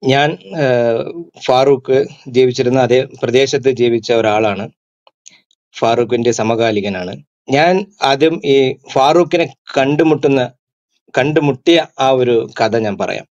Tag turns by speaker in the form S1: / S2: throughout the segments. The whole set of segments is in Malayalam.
S1: ഞാൻ ഏഹ്, ഫാറൂഖ് ജീവിച്ചിരുന്ന അതേ പ്രദേശത്ത് ജീവിച്ച ഒരാളാണ് ഫാറൂഖിന്റെ സമകാലികനാണ് ഞാൻ ആദ്യം ഈ ഫാറൂഖിനെ കണ്ടുമുട്ടുന്ന കണ്ടുമുട്ടിയ ആ ഒരു കഥ ഞാൻ പറയാം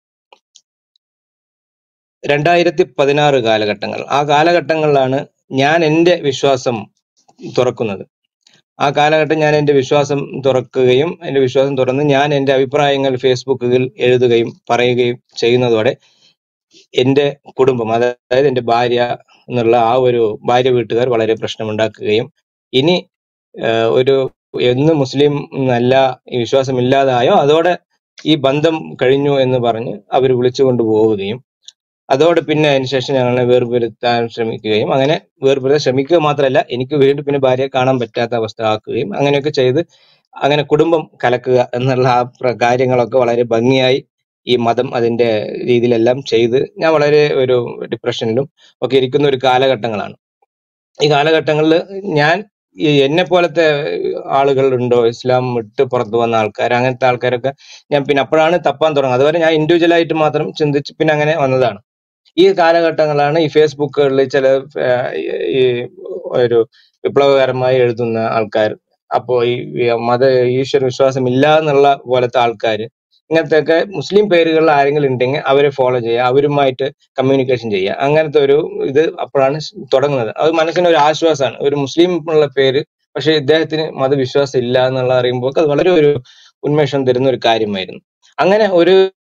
S1: രണ്ടായിരത്തി പതിനാറ് കാലഘട്ടങ്ങൾ ആ കാലഘട്ടങ്ങളിലാണ് ഞാൻ എൻ്റെ വിശ്വാസം തുറക്കുന്നത് ആ കാലഘട്ടം ഞാൻ എൻ്റെ വിശ്വാസം തുറക്കുകയും എൻ്റെ വിശ്വാസം തുറന്ന് ഞാൻ എൻ്റെ അഭിപ്രായങ്ങൾ ഫേസ്ബുക്കിൽ എഴുതുകയും പറയുകയും ചെയ്യുന്നതോടെ എൻ്റെ കുടുംബം അതായത് എൻ്റെ ഭാര്യ എന്നുള്ള ആ ഒരു ഭാര്യ വീട്ടുകാർ വളരെ പ്രശ്നമുണ്ടാക്കുകയും ഇനി ആഹ് ഒരു എന്ന് മുസ്ലിം അല്ല ഈ വിശ്വാസം ഇല്ലാതായോ അതോടെ ഈ ബന്ധം കഴിഞ്ഞു എന്ന് പറഞ്ഞ് അവർ വിളിച്ചുകൊണ്ട് പോവുകയും അതോടെ പിന്നെ അതിനുശേഷം ഞങ്ങളെ വേർപെടുത്താൻ ശ്രമിക്കുകയും അങ്ങനെ വേർപെടുത്താൻ ശ്രമിക്കുക മാത്രമല്ല എനിക്ക് വീണ്ടും പിന്നെ ഭാര്യയെ കാണാൻ പറ്റാത്ത അവസ്ഥ ആക്കുകയും അങ്ങനെയൊക്കെ ചെയ്ത് അങ്ങനെ കുടുംബം കലക്കുക എന്നുള്ള ആ പ്ര- കാര്യങ്ങളൊക്കെ വളരെ ഭംഗിയായി ഈ മതം അതിന്റെ രീതിയിലെല്ലാം ചെയ്ത് ഞാൻ വളരെ ഒരു ഡിപ്രഷനിലും ഒക്കെ ഇരിക്കുന്ന ഒരു കാലഘട്ടങ്ങളാണ് ഈ കാലഘട്ടങ്ങളിൽ ഞാൻ ഈ എന്നെ പോലത്തെ ആളുകൾ ഉണ്ടോ ഇസ്ലാം വിട്ട് പുറത്തു വന്ന ആൾക്കാർ അങ്ങനത്തെ ആൾക്കാരൊക്കെ ഞാൻ പിന്നെ അപ്പോഴാണ് തപ്പാൻ തുടങ്ങുന്നത് അതുവരെ ഞാൻ ഇൻഡിവിജ്വൽ ആയിട്ട് മാത്രം ചിന്തിച്ച് പിന്നെ അങ്ങനെ വന്നതാണ് ഈ കാലഘട്ടങ്ങളാണ് ഈ ഫേസ്ബുക്കുകളിൽ ചില ആ, ഈ ഒരു വിപ്ലവകരമായി എഴുതുന്ന ആൾക്കാർ അപ്പോ ഈ ഈ മത ഈശ്വര വിശ്വാസം ഇല്ല എന്നുള്ള പോലത്തെ ആൾക്കാർ ഇങ്ങനത്തെയൊക്കെ മുസ്ലിം പേരുകളിൽ ആരെങ്കിലും ഉണ്ടെങ്കിൽ അവരെ ഫോളോ ചെയ്യുക അവരുമായിട്ട് കമ്മ്യൂണിക്കേഷൻ ചെയ്യുക അങ്ങനത്തെ ഒരു ഇത് അപ്പോഴാണ് തുടങ്ങുന്നത് അത് മനസ്സിന് ഒരു ആശ്വാസമാണ് ഒരു മുസ്ലിം എന്നുള്ള പേര് പക്ഷെ ഇദ്ദേഹത്തിന് മതവിശ്വാസം ഇല്ല എന്നുള്ള അറിയുമ്പോൾ അത് വളരെ ഒരു ഉന്മേഷം തരുന്ന ഒരു കാര്യമായിരുന്നു അങ്ങനെ ഒരു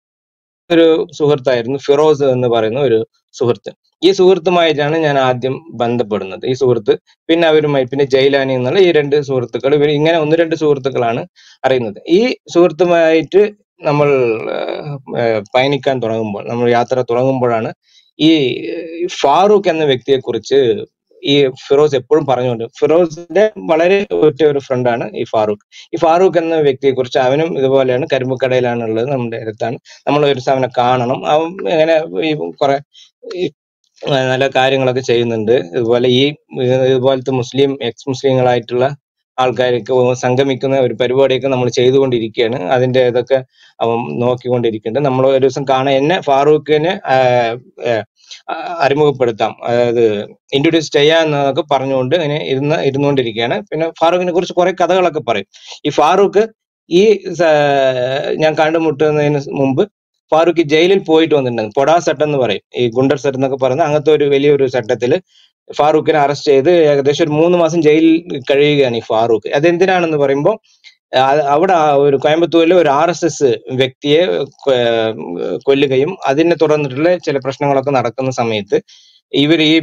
S1: ഒരു സുഹൃത്തായിരുന്നു ഫിറോസ് എന്ന് പറയുന്ന ഒരു സുഹൃത്ത് ഈ സുഹൃത്തുമായിട്ടാണ് ഞാൻ ആദ്യം ബന്ധപ്പെടുന്നത് ഈ സുഹൃത്ത് പിന്നെ അവരുമായി പിന്നെ ജൈലാനി എന്നുള്ള ഈ രണ്ട് സുഹൃത്തുക്കൾ ഇവർ ഇങ്ങനെ ഒന്ന് രണ്ട് സുഹൃത്തുക്കളാണ് അറിയുന്നത് ഈ സുഹൃത്തുമായിട്ട് നമ്മൾ ആഹ്, ആഹ്, പയണിക്കാൻ തുടങ്ങുമ്പോൾ നമ്മൾ യാത്ര തുടങ്ങുമ്പോഴാണ് ഈ ഫാറൂഖ് എന്ന വ്യക്തിയെ കുറിച്ച് ഈ ഫിറോസ് എപ്പോഴും പറഞ്ഞുകൊണ്ട് ഫിറോസിന്റെ വളരെ ഒറ്റ ഒരു ഫ്രണ്ടാണ് ഈ ഫാറൂഖ് ഈ ഫാറൂഖ് എന്ന വ്യക്തിയെ കുറിച്ച് അവനും ഇതുപോലെയാണ് കരിമ്പക്കടയിലാണ് ഉള്ളത് നമ്മുടെ അടുത്താണ് നമ്മൾ ഒരു ദിവസം അവനെ കാണണം അവൻ ഇങ്ങനെ ഈ കുറെ ഈ നല്ല കാര്യങ്ങളൊക്കെ ചെയ്യുന്നുണ്ട് ഇതുപോലെ ഈ ഇതുപോലത്തെ മുസ്ലിം എക്സ് മുസ്ലിങ്ങളായിട്ടുള്ള ആൾക്കാരൊക്കെ സംഗമിക്കുന്ന ഒരു പരിപാടിയൊക്കെ നമ്മൾ ചെയ്തുകൊണ്ടിരിക്കുകയാണ് അതിന്റെ ഇതൊക്കെ അവൻ നോക്കിക്കൊണ്ടിരിക്കുന്നുണ്ട് നമ്മൾ ഒരു ദിവസം കാണാൻ എന്നെ ഫാറൂഖിനെ ആഹ്, ആഹ്, അറിമുഖപ്പെടുത്താം അതായത് ഇൻട്രൊഡ്യൂസ് ചെയ്യാന്നൊക്കെ പറഞ്ഞുകൊണ്ട് ഇങ്ങനെ ഇരുന്ന് ഇരുന്നുകൊണ്ടിരിക്കുകയാണ് പിന്നെ ഫാറൂഖിനെ കുറിച്ച് കുറെ കഥകളൊക്കെ പറയും ഈ ഫാറൂഖ് ഈ സ- ഞാൻ കണ്ടുമുട്ടുന്നതിന് മുമ്പ് ഫാറൂഖ് ജയിലിൽ പോയിട്ട് വന്നിട്ടുണ്ട് പൊടാ സെട്ട് എന്ന് പറയും ഈ ഗുണ്ടർ സെട്ട് എന്നൊക്കെ പറയുന്ന അങ്ങനത്തെ ഒരു വലിയൊരു ചട്ടത്തിൽ ഫാറൂഖിനെ അറസ്റ്റ് ചെയ്ത് ഏകദേശം ഒരു മൂന്ന് മാസം ജയിലിൽ കഴിയുകയാണ് ഈ ഫാറൂഖ് അതെന്തിനാണെന്ന് പറയുമ്പോൾ ആ- അവിടെ ആ ഒരു കോയമ്പത്തൂരിലെ ഒരു ആർ എസ് എസ് വ്യക്തിയെ കൊ- കൊല്ലുകയും അതിനെ തുടർന്നിട്ടുള്ള ചില പ്രശ്നങ്ങളൊക്കെ നടക്കുന്ന സമയത്ത് ഇവർ ഈ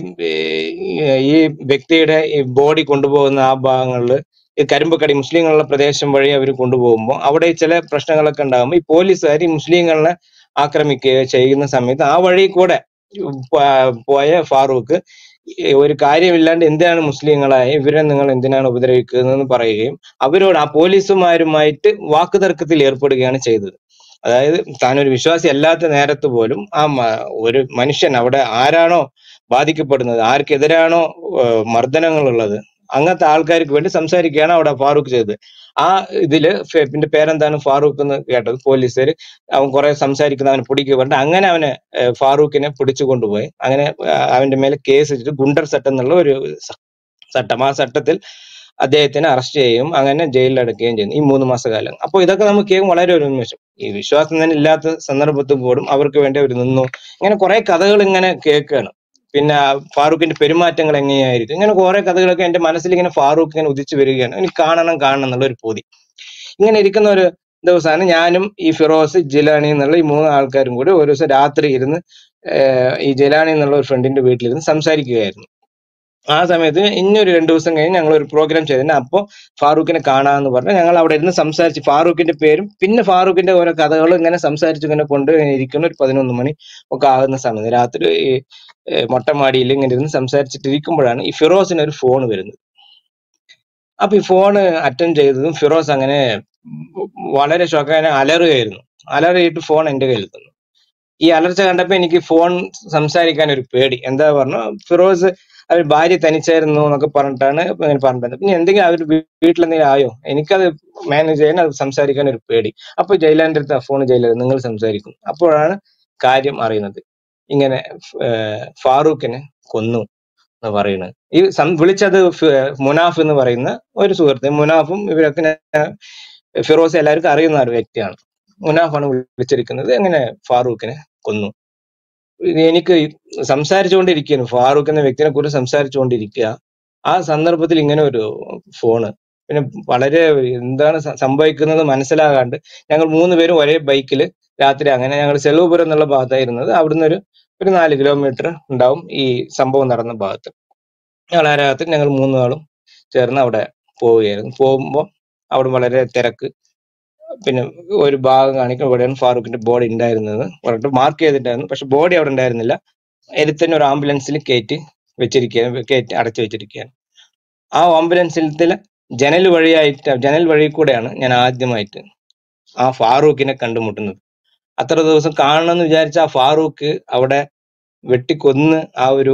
S1: ഈ വ്യക്തിയുടെ ഈ ബോഡി കൊണ്ടുപോകുന്ന ആ ഭാഗങ്ങളിൽ ഈ കരിമ്പക്കടി മുസ്ലിങ്ങളുള്ള പ്രദേശം വഴി അവർ കൊണ്ടുപോകുമ്പോൾ അവിടെ ചില പ്രശ്നങ്ങളൊക്കെ ഉണ്ടാകുമ്പോൾ ഈ പോലീസുകാർ ഈ മുസ്ലിങ്ങളെ ആക്രമിക്കുകയോ ചെയ്യുന്ന സമയത്ത് ആ വഴി കൂടെ പോ- പോയ ഫാറൂഖ് ഈ ഒരു കാര്യമില്ലാണ്ട് എന്തിനാണ് മുസ്ലിങ്ങളായ ഇവരെ നിങ്ങൾ എന്തിനാണ് ഉപദ്രവിക്കുന്നതെന്ന് പറയുകയും അവരോട് ആ പോലീസുമാരുമായിട്ട് വാക്കുതർക്കത്തിൽ ഏർപ്പെടുകയാണ് ചെയ്തത് അതായത് താൻ ഒരു വിശ്വാസി അല്ലാത്ത നേരത്ത് പോലും ആ മ- ഒരു മനുഷ്യൻ അവിടെ ആരാണോ ബാധിക്കപ്പെടുന്നത് ആർക്കെതിരാണോ ഏഹ് മർദ്ദനങ്ങളുള്ളത് അങ്ങനത്തെ ആൾക്കാർക്ക് വേണ്ടി സംസാരിക്കുകയാണ് അവിടെ ഫാറൂഖ് ചെയ്തത് ആ ഇതില് ഫെ- പിന്നെ പേരെന്താണ് ഫാറൂഖ് എന്ന് കേട്ടത് പോലീസുകാർ അവൻ കുറെ സംസാരിക്കുന്ന അവനെ പിടിക്കുക പറഞ്ഞിട്ട് അങ്ങനെ അവനെ ഏഹ് ഫാറൂഖിനെ പിടിച്ചു കൊണ്ടുപോയി അങ്ങനെ ഏഹ് അവന്റെ മേലെ കേസ് വെച്ചിട്ട് ഗുണ്ടർ ചട്ടം എന്നുള്ള ഒരു സ- ചട്ടം ആ ചട്ടത്തിൽ അദ്ദേഹത്തിനെ അറസ്റ്റ് ചെയ്യുകയും അങ്ങനെ ജയിലിൽ അടക്കുകയും ചെയ്യുന്നു ഈ മൂന്ന് മാസക്കാലം അപ്പോൾ ഇതൊക്കെ നമുക്ക് കേൾക്കും വളരെ ഒരു ഉന്മേഷം ഈ വിശ്വാസം തന്നെ ഇല്ലാത്ത സന്ദർഭത്തിൽ പോലും അവർക്ക് വേണ്ടി അവർ നിന്നു ഇങ്ങനെ കുറെ കഥകൾ ഇങ്ങനെ കേൾക്കുകയാണ് പിന്നെ ആ ഫാറൂഖിന്റെ പെരുമാറ്റങ്ങൾ എങ്ങനെയായിരിക്കും ഇങ്ങനെ കുറെ കഥകളൊക്കെ എന്റെ മനസ്സിൽ ഇങ്ങനെ ഫാറൂഖ് ഇങ്ങനെ ഉദിച്ചു വരികയാണ് എനിക്ക് കാണണം കാണണം എന്നുള്ള ഒരു പൂതി ഇങ്ങനെ ഇരിക്കുന്ന ഒരു ദിവസമാണ് ഞാനും ഈ ഫിറോസ് ജിലാനി എന്നുള്ള ഈ മൂന്ന് ആൾക്കാരും കൂടി ഒരു ദിവസം രാത്രി ഇരുന്ന് ഏഹ് ഈ ജിലാനി എന്നുള്ള ഒരു ഫ്രണ്ടിന്റെ വീട്ടിലിരുന്ന് സംസാരിക്കുകയായിരുന്നു ആ സമയത്ത് ഇനിയൊരു രണ്ടു ദിവസം കഴിഞ്ഞ് ഞങ്ങൾ ഒരു പ്രോഗ്രാം ചെയ്തിട്ടുണ്ട് അപ്പോൾ ഫാറൂഖിനെ കാണാമെന്ന് പറഞ്ഞ് ഞങ്ങൾ അവിടെ ഇരുന്ന് സംസാരിച്ച് ഫാറൂഖിന്റെ പേരും പിന്നെ ഫാറൂഖിന്റെ ഓരോ കഥകളും ഇങ്ങനെ സംസാരിച്ച് ഇങ്ങനെ കൊണ്ട് ഇരിക്കുന്ന ഒരു പതിനൊന്ന് മണി ഒക്കെ ആകുന്ന സമയത്ത് രാത്രി ഈ ഏഹ് മൊട്ടമാടിയിൽ ഇങ്ങനെ ഇരുന്ന് സംസാരിച്ചിട്ടിരിക്കുമ്പോഴാണ് ഈ ഫിറോസിന് ഒരു ഫോൺ വരുന്നത് അപ്പൊ ഈ ഫോണ് അറ്റൻഡ് ചെയ്തതും ഫിറോസ് അങ്ങനെ വളരെ ഷോക്കായ അലറുകയായിരുന്നു അലറിയിട്ട് ഫോൺ എന്റെ കയ്യിൽ തന്നു ഈ അലർച്ച കണ്ടപ്പോ എനിക്ക് ഫോൺ സംസാരിക്കാൻ ഒരു പേടി എന്താ പറഞ്ഞു ഫിറോസ് അവർ ഭാര്യ തനിച്ചായിരുന്നു എന്നൊക്കെ പറഞ്ഞിട്ടാണ് ഇങ്ങനെ പറഞ്ഞത് പിന്നെ എന്തെങ്കിലും അവർ വീട്ടിൽ എന്തെങ്കിലും ആയോ എനിക്കത് മാനേജ് ചെയ്യാൻ അത് സംസാരിക്കാൻ ഒരു പേടി അപ്പൊ ജയിലാന്റെ അടുത്ത് ഫോൺ ജയിലർ നിങ്ങൾ സംസാരിക്കും അപ്പോഴാണ് കാര്യം അറിയുന്നത് ഇങ്ങനെ ഏഹ്, ഫാറൂഖിനെ കൊന്നു എന്ന് പറയുന്നത് ഈ സം- വിളിച്ചത് ഫി- മുനാഫ് എന്ന് പറയുന്ന ഒരു സുഹൃത്ത് മുനാഫും ഇവരൊക്കെ ഞാൻ- ഫിറോസ് എല്ലാവർക്കും അറിയുന്ന ഒരു വ്യക്തിയാണ് മുനാഫാണ് വിളിച്ചിരിക്കുന്നത് എങ്ങനെ ഫാറൂഖിനെ കൊന്നു ഇത് എനിക്ക് സംസാരിച്ചുകൊണ്ടിരിക്കുകയാണ് ഫാറൂഖ് എന്ന വ്യക്തിനെ കുറിച്ച് സംസാരിച്ചുകൊണ്ടിരിക്കുക ആ സന്ദർഭത്തിൽ ഇങ്ങനെ ഒരു ഫോണ് പിന്നെ വളരെ എന്താണ് സ- സംഭവിക്കുന്നത് മനസ്സിലാകാണ്ട് ഞങ്ങൾ മൂന്ന് പേരും ഒരേ ബൈക്കിൽ രാത്രി അങ്ങനെ ഞങ്ങൾ സെലൂപുരം എന്നുള്ള ഭാഗത്തായിരുന്നത് അവിടുന്ന് ഒരു ഒരു നാല് കിലോമീറ്റർ ഉണ്ടാവും ഈ സംഭവം നടന്ന ഭാഗത്ത് ഞങ്ങൾ ആ രാത്രി ഞങ്ങൾ മൂന്നാളും ചേർന്ന് അവിടെ പോവുകയായിരുന്നു പോകുമ്പോൾ അവിടെ വളരെ തിരക്ക് പിന്നെ ഒരു ഭാഗം കാണിക്കും ഇവിടെയാണ് ഫാറൂഖിന്റെ ബോഡി ഉണ്ടായിരുന്നത് പറഞ്ഞിട്ട് മാർക്ക് ചെയ്തിട്ടായിരുന്നു പക്ഷെ ബോഡി അവിടെ ഉണ്ടായിരുന്നില്ല അതിൽ തന്നെ ഒരു ആംബുലൻസിൽ കയറ്റി വെച്ചിരിക്കുകയാണ് കയറ്റി അടച്ചു വെച്ചിരിക്കുകയാണ് ആ ആംബുലൻസിലത്തിലെ ജനൽ വഴിയായിട്ട് ജനൽ വഴി കൂടെയാണ് ഞാൻ ആദ്യമായിട്ട് ആ ഫാറൂഖിനെ കണ്ടുമുട്ടുന്നത് അത്ര ദിവസം കാണണമെന്ന് വിചാരിച്ച ആ ഫാറൂഖ് അവിടെ വെട്ടിക്കൊന്ന് ആ ഒരു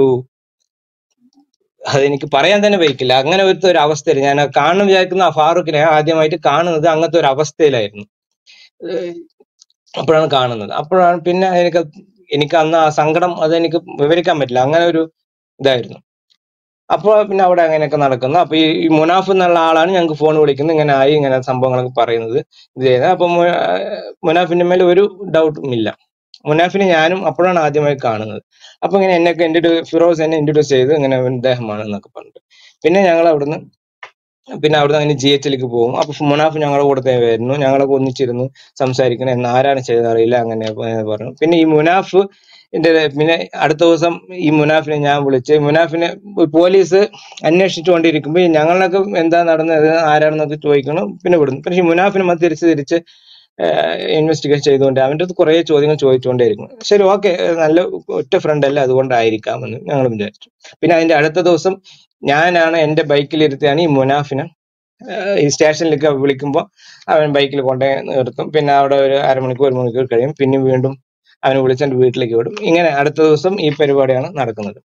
S1: അതെനിക്ക് പറയാൻ തന്നെ വയ്ക്കില്ല അങ്ങനെ ഒരു ഒരു അവസ്ഥയിൽ ഞാൻ ആ കാണണം വിചാരിക്കുന്ന ആ ഫാറൂഖിനെ ആദ്യമായിട്ട് കാണുന്നത് അങ്ങനത്തെ ഒരു അവസ്ഥയിലായിരുന്നു ഏഹ് അപ്പോഴാണ് കാണുന്നത് അപ്പോഴാണ് പിന്നെ എനിക്ക് എനിക്ക് അന്ന് ആ സങ്കടം അതെനിക്ക് വിവരിക്കാൻ പറ്റില്ല അങ്ങനെ ഒരു ഇതായിരുന്നു അപ്പോൾ പിന്നെ അവിടെ അങ്ങനെയൊക്കെ നടക്കുന്നു അപ്പൊ ഈ ഈ മുനാഫ് എന്നുള്ള ആളാണ് ഞങ്ങൾക്ക് ഫോൺ വിളിക്കുന്നത് ഇങ്ങനെ ആയി ഇങ്ങനെ സംഭവങ്ങളൊക്കെ പറയുന്നത് ഇത് ചെയ്യുന്നത് അപ്പൊ മു- ആഹ് മുനാഫിന്റെ മേലെ ഒരു ഡൗട്ടും ഇല്ല മുനാഫിനെ ഞാനും അപ്പോഴാണ് ആദ്യമായി കാണുന്നത് അപ്പൊ ഇങ്ങനെ എന്നെയൊക്കെ ഇൻട്രൊഡ്യൂസ് ഫിറോസ് എന്നെ ഇൻട്രൊഡ്യൂസ് ചെയ്ത് ഇങ്ങനെ ഇദ്ദേഹമാണ് എന്നൊക്കെ പറഞ്ഞിട്ട് പിന്നെ ഞങ്ങൾ അവിടുന്ന് പിന്നെ അവിടുന്ന് അങ്ങനെ ജി എച്ചിലേക്ക് പോകും അപ്പൊ മുനാഫ് ഞങ്ങളുടെ കൂടെ തന്നെ വരുന്നു ഞങ്ങളൊക്കെ ഒന്നിച്ചിരുന്നു സംസാരിക്കണം എന്ന് ആരാണ് ചെയ്തത് അറിയില്ല അങ്ങനെ പറഞ്ഞു പിന്നെ ഈ മുനാഫ് ന്റെ പിന്നെ അടുത്ത ദിവസം ഈ മുനാഫിനെ ഞാൻ വിളിച്ച് മുനാഫിനെ പോലീസ് അന്വേഷിച്ചുകൊണ്ടിരിക്കുമ്പോൾ ഈ ഞങ്ങളൊക്കെ എന്താ നടന്നത് ആരാണെന്നൊക്കെ ചോദിക്കണം പിന്നെ വിടുന്നു പക്ഷെ ഈ മുനാഫിനെ മതി തിരിച്ച് തിരിച്ച് ഇൻവെസ്റ്റിഗേഷൻ ചെയ്തുകൊണ്ട് അവൻ്റെ അടുത്ത് കുറേ ചോദ്യങ്ങൾ ചോദിച്ചുകൊണ്ടേയിരിക്കും ശരി ഓക്കെ നല്ല ഒറ്റ ഫ്രണ്ട് അല്ലേ അതുകൊണ്ടായിരിക്കാം എന്ന് ഞങ്ങൾ വിചാരിച്ചു പിന്നെ അതിന്റെ അടുത്ത ദിവസം ഞാനാണ് എന്റെ ബൈക്കിൽ ഇരുത്തിയാണ് ഈ മുനാഫിനെ ഏഹ് ഈ സ്റ്റേഷനിലേക്ക് വിളിക്കുമ്പോൾ അവൻ ബൈക്കിൽ കൊണ്ടുപോയി നിർത്തും പിന്നെ അവിടെ ഒരു അരമണിക്കൂർ ഒരു മണിക്കൂർ കഴിയും പിന്നെ വീണ്ടും അവനെ വിളിച്ച് എൻ്റെ വീട്ടിലേക്ക് വിടും ഇങ്ങനെ അടുത്ത ദിവസം ഈ പരിപാടിയാണ് നടക്കുന്നത്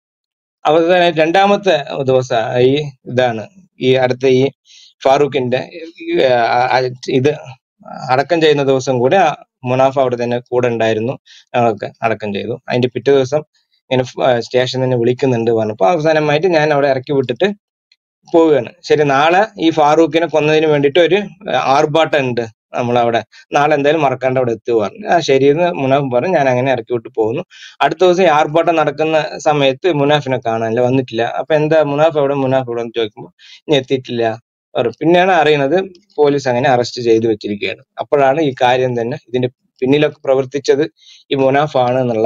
S1: അവസാന രണ്ടാമത്തെ ദിവസം ഈ ഇതാണ് ഈ അടുത്ത ഈ ഫാറൂഖിന്റെ ഈ, ആ, ആ, ഇത് അടക്കം ചെയ്യുന്ന ദിവസം കൂടെ ആ മുനാഫ് അവിടെ തന്നെ കൂടെ ഉണ്ടായിരുന്നു ഞങ്ങളൊക്കെ അടക്കം ചെയ്തു അതിന്റെ പിറ്റേ ദിവസം ഇങ്ങനെ സ്റ്റേഷനിൽ നിന്ന് വിളിക്കുന്നുണ്ട് പറഞ്ഞപ്പോൾ അവസാനമായിട്ട് ഞാൻ അവിടെ ഇറക്കി വിട്ടിട്ട് പോവുകയാണ് ശരി നാളെ ഈ ഫാറൂഖിനെ കൊന്നതിന് വേണ്ടിയിട്ട് ഒരു ഏഹ്, ആർഭാട്ടം ഉണ്ട് നമ്മളവിടെ നാളെ എന്തായാലും മറക്കാണ്ട് അവിടെ എത്തുക പറഞ്ഞു ആ ശരി എന്ന് മുനാഫ് പറഞ്ഞു ഞാൻ അങ്ങനെ ഇറക്കി വിട്ട് പോകുന്നു അടുത്ത ദിവസം ഈ ആർഭാട്ടം നടക്കുന്ന സമയത്ത് മുനാഫിനെ കാണാനില്ല വന്നിട്ടില്ല അപ്പൊ എന്താ മുനാഫ് എവിടെ മുനാഫ് എവിടെ എന്ന് ചോദിക്കുമ്പോൾ ഇനി എത്തിയിട്ടില്ല പറഞ്ഞു. പിന്നെയാണ് അറിയുന്നത് പോലീസ് അങ്ങനെ അറസ്റ്റ് ചെയ്തു വെച്ചിരിക്കുകയാണ് അപ്പോഴാണ് ഈ കാര്യം തന്നെ ഇതിന്റെ പിന്നിലൊക്കെ പ്രവർത്തിച്ചത് ഈ മുനാഫാണ് എന്നുള്ള